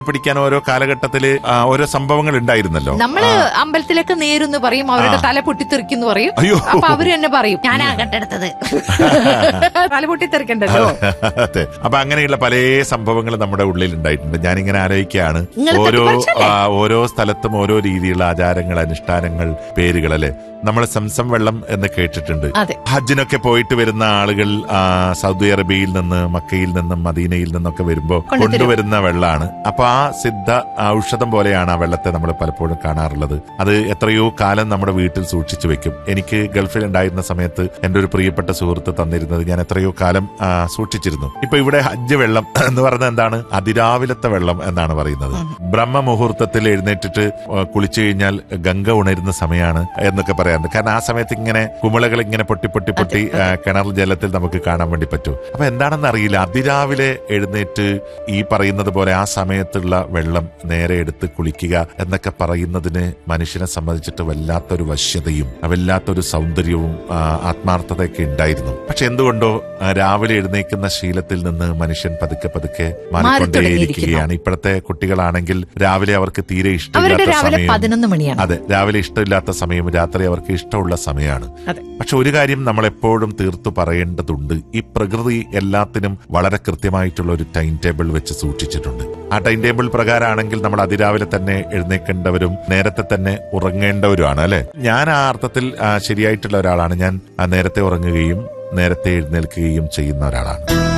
പിടിക്കാൻ ഓരോ കാലഘട്ടത്തില് ആ, ഓരോ സംഭവങ്ങൾ ഉണ്ടായിരുന്നല്ലോ നമ്മള് അമ്പലത്തിലൊക്കെ നേരെന്ന് പറയും അവരുടെ തല പൊട്ടിത്തെറിക്കുന്നു പറയും അയ്യോ. അപ്പൊ അവര് തന്നെ പറയും ഞാനാ കണ്ടെടുത്തത് തല പൊട്ടിത്തെറിക്കണ്ടല്ലോ അതെ അപ്പൊ അങ്ങനെയുള്ള പല സംഭവങ്ങൾ നമ്മുടെ ഉള്ളിൽ ഉണ്ടായിട്ടുണ്ട് ഞാനിങ്ങനെ ആലോചിക്കുകയാണ് നിങ്ങൾ ഓരോ തട്ടിപ്പറിച്ചല്ലേ? ആ, ഓരോ സ്ഥലത്തും ഓരോ രീതിയിലുള്ള ആചാരങ്ങൾ അനുഷ്ഠാനങ്ങൾ പേരുകൾ അല്ലെ നമ്മൾ സംസം വെള്ളം എന്ന് കേട്ടിട്ടുണ്ട് അതെ ഹജ്ജിനൊക്കെ പോയിട്ട് വരുന്ന ആളുകൾ ആ, സൗദി അറേബ്യയിൽ നിന്ന് മക്കയിൽ നിന്നും മദീനയിൽ നിന്നൊക്കെ വരുമ്പോ കൊണ്ടുതരും. കൊണ്ടുവരുന്ന വെള്ളമാണ് അപ്പൊ ആ സിദ്ധ ഔഷധം പോലെയാണ് ആ വെള്ളത്തെ നമ്മൾ പലപ്പോഴും കാണാറുള്ളത് അത് എത്രയോ കാലം നമ്മുടെ വീട്ടിൽ സൂക്ഷിച്ചു വെക്കും എനിക്ക് ഗൾഫിൽ ഉണ്ടായിരുന്ന സമയത്ത് എന്റെ ഒരു പ്രിയപ്പെട്ട സുഹൃത്ത് തന്നിരുന്നത് ഞാൻ എത്രയോ കാലം ആ, സൂക്ഷിച്ചിരുന്നു ഇപ്പൊ ഇവിടെ ഹജ്ജ് വെള്ളം എന്ന് പറയുന്നത് എന്താണ് അതിരാവിലത്തെ വെള്ളം എന്നാണ് പറയുന്നത് ബ്രഹ്മമുഹൂർത്തത്തിൽ എഴുന്നേറ്റിട്ട് ആ, കുളിച്ചു കഴിഞ്ഞാൽ ഗംഗ ഉണരുന്ന സമയമാണ് എന്നൊക്കെ പറയാറുണ്ട് കാരണം ആ സമയത്ത് ഇങ്ങനെ കുമിളകൾ ഇങ്ങനെ പൊട്ടി പൊട്ടി പൊട്ടി ആ, കിണർ ജലത്തിൽ നമുക്ക് കാണാൻ വേണ്ടി പറ്റും അപ്പൊ എന്താണെന്ന് അറിയില്ല അതിരാവിലെ എഴുന്നേറ്റ് ഈ പറയുന്നത് പോലെ ആ സമയത്തുള്ള വെള്ളം നേരെ എടുത്ത് കുളിക്കുക എന്നൊക്കെ പറയുന്നതിന് മനുഷ്യനെ സംബന്ധിച്ചിട്ട് വല്ലാത്തൊരു വശ്യതയും വല്ലാത്തൊരു സൗന്ദര്യവും ആ, ആത്മാർത്ഥതയൊക്കെ ഉണ്ടായിരുന്നു പക്ഷെ എന്തുകൊണ്ടോ ആ, രാവിലെ എഴുന്നേക്കുന്ന ശീലത്തിൽ നിന്ന് മനുഷ്യൻ പതുക്കെ പതുക്കെ മാറിക്കൊണ്ടേയിരിക്കുകയാണ് ഇപ്പോഴത്തെ കുട്ടികളാണെങ്കിൽ രാവിലെ അവർക്ക് തീരെ അവരുടെ ഇഷ്ടമില്ലാത്ത രാവിലെ സമയം പതിനൊന്ന് മണിയാണ് അതെ രാവിലെ ഇഷ്ടമില്ലാത്ത സമയം രാത്രി അവർക്ക് ഇഷ്ടമുള്ള സമയമാണ് അതെ പക്ഷെ ഒരു കാര്യം നമ്മൾ എപ്പോഴും തീർത്തു പറയേണ്ടതുണ്ട് ഈ പ്രകൃതി എല്ലാത്തിനും വളരെ കൃത്യമായിട്ടുള്ള ഒരു ടൈം ടേബിൾ വെച്ച് സൂക്ഷിച്ചിട്ടുണ്ട് ആ ടൈം ടേബിൾ പ്രകാരമാണെങ്കിൽ നമ്മൾ അതിരാവിലെ തന്നെ എഴുന്നേൽക്കേണ്ടവരും നേരത്തെ തന്നെ ഉറങ്ങേണ്ടവരുമാണ് അല്ലെ ഞാൻ ആ അർത്ഥത്തിൽ ആ, ശരിയായിട്ടുള്ള ഒരാളാണ് ഞാൻ ആ, നേരത്തെ ഉറങ്ങുകയും നേരത്തെ എഴുന്നേൽക്കുകയും ചെയ്യുന്ന ഒരാളാണ്